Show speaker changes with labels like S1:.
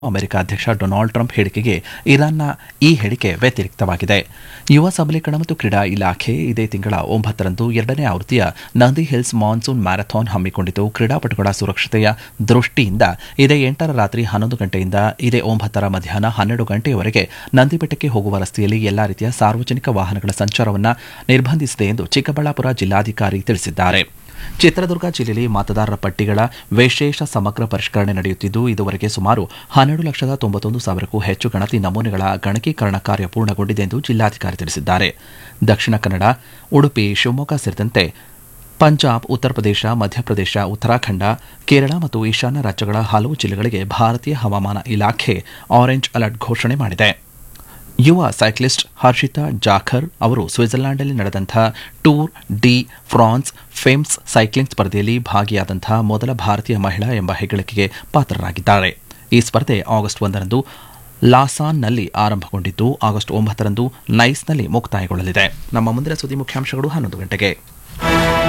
S1: America ಅಧ್ಯಕ್ಷ Donald Trump ಹೇಳಿಕೆಗೆ ಇರಾನ್ನ ಈ ಹೇಳಿಕೆ ವ್ಯತಿರಿಕ್ತವಾಗಿದೆ ಯುವ ಸಬಲೀಕರಣ ಮತ್ತು ಕ್ರೀಡಾ ಇಲಾಖೆ ಇದೇ ತಿಂಗಳ ಒಂಬತ್ತರಂದು ಎರಡನೇ ಆವೃತ್ತಿಯ ನಂದಿ ಹಿಲ್ಸ್ ಮಾನ್ಸೂನ್ ಮ್ಯಾರಥಾನ್ ಹಮ್ಮಿಕೊಂಡಿದ್ದು ಕ್ರೀಡಾಪಟುಗಳ ಸುರಕ್ಷತೆಯ ದೃಷ್ಟಿಯಿಂದ ಇದೇ ಎಂಟರ ರಾತ್ರಿ ಹನ್ನೊಂದು ಗಂಟೆಯಿಂದ ಇದೇ ಒಂಬತ್ತರ ಮಧ್ಯಾಹ್ನ ಹನ್ನೆರಡು ಗಂಟೆಯವರೆಗೆ ನಂದಿಬೆಟ್ಟಕ್ಕೆ ಹೋಗುವ ರಸ್ತೆಯಲ್ಲಿ ಎಲ್ಲಾ ರೀತಿಯ ಸಾರ್ವಜನಿಕ ವಾಹನಗಳ ಸಂಚಾರವನ್ನು ನಿರ್ಬಂಧಿಸಿದೆ ಎಂದು ಚಿಕ್ಕಬಳ್ಳಾಪುರ ಜಿಲ್ಲಾಧಿಕಾರಿ ತಿಳಿಸಿದ್ದಾರೆ ಚಿತ್ರದುರ್ಗ ಜಿಲ್ಲೆಯಲ್ಲಿ ಮತದಾರರ ಪಟ್ಟಿಗಳ ವಿಶೇಷ ಸಮಗ್ರ ಪರಿಷ್ಕರಣೆ ನಡೆಯುತ್ತಿದ್ದು ಇದುವರೆಗೆ ಸುಮಾರು ಹನ್ನೆರಡು ಲಕ್ಷದ ತೊಂಬತ್ತೊಂದು ಸಾವಿರಕ್ಕೂ ಹೆಚ್ಚು ಗಣತಿ ನಮೂನೆಗಳ ಗಣಕೀಕರಣ ಕಾರ್ಯ ಪೂರ್ಣಗೊಂಡಿದೆ ಎಂದು ಜಿಲ್ಲಾಧಿಕಾರಿ ತಿಳಿಸಿದ್ದಾರೆ ದಕ್ಷಿಣ ಕನ್ನಡ ಉಡುಪಿ ಶಿವಮೊಗ್ಗ ಸೇರಿದಂತೆ ಪಂಜಾಬ್ ಉತ್ತರ ಪ್ರದೇಶ ಮಧ್ಯಪ್ರದೇಶ ಉತ್ತರಾಖಂಡ ಕೇರಳ ಮತ್ತು ಈಶಾನ್ಯ ರಾಜ್ಯಗಳ ಹಲವು ಜಿಲ್ಲೆಗಳಿಗೆ ಭಾರತೀಯ ಹವಾಮಾನ ಇಲಾಖೆ ಆರೆಂಜ್ ಅಲರ್ಟ್ ಘೋಷಣೆ ಮಾಡಿದೆ ಯುವ ಸೈಕ್ಲಿಸ್ಟ್ ಹರ್ಷಿತಾ ಜಾಖರ್ ಅವರು ಸ್ವಿಟ್ಜರ್ಲೆಂಡ್ನಲ್ಲಿ ನಡೆದಂತಹ Tour de France Femmes cycling ಸ್ಪರ್ಧೆಯಲ್ಲಿ ಭಾಗಿಯಾದಂತಹ ಮೊದಲ ಭಾರತೀಯ ಮಹಿಳಾ ಎಂಬ ಹೆಗ್ಗಳಿಕೆಗೆ ಪಾತ್ರರಾಗಿದ್ದಾರೆ ಈ ಸ್ಪರ್ಧೆ ಆಗಸ್ಟ್ ಒಂದರಂದು ಲಾಸಾನ್ನಲ್ಲಿ ಆರಂಭಗೊಂಡಿದ್ದು ಆಗಸ್ಟ್ ಒಂಬತ್ತರಂದು ನೈಸ್ನಲ್ಲಿ ಮುಕ್ತಾಯಗೊಳ್ಳಲಿದೆ ನಮ್ಮ ಮುಂದಿನ ಸುದ್ದಿ ಮುಖ್ಯಾಂಶಗಳು ಹನ್ನೊಂದು ಗಂಟೆಗೆ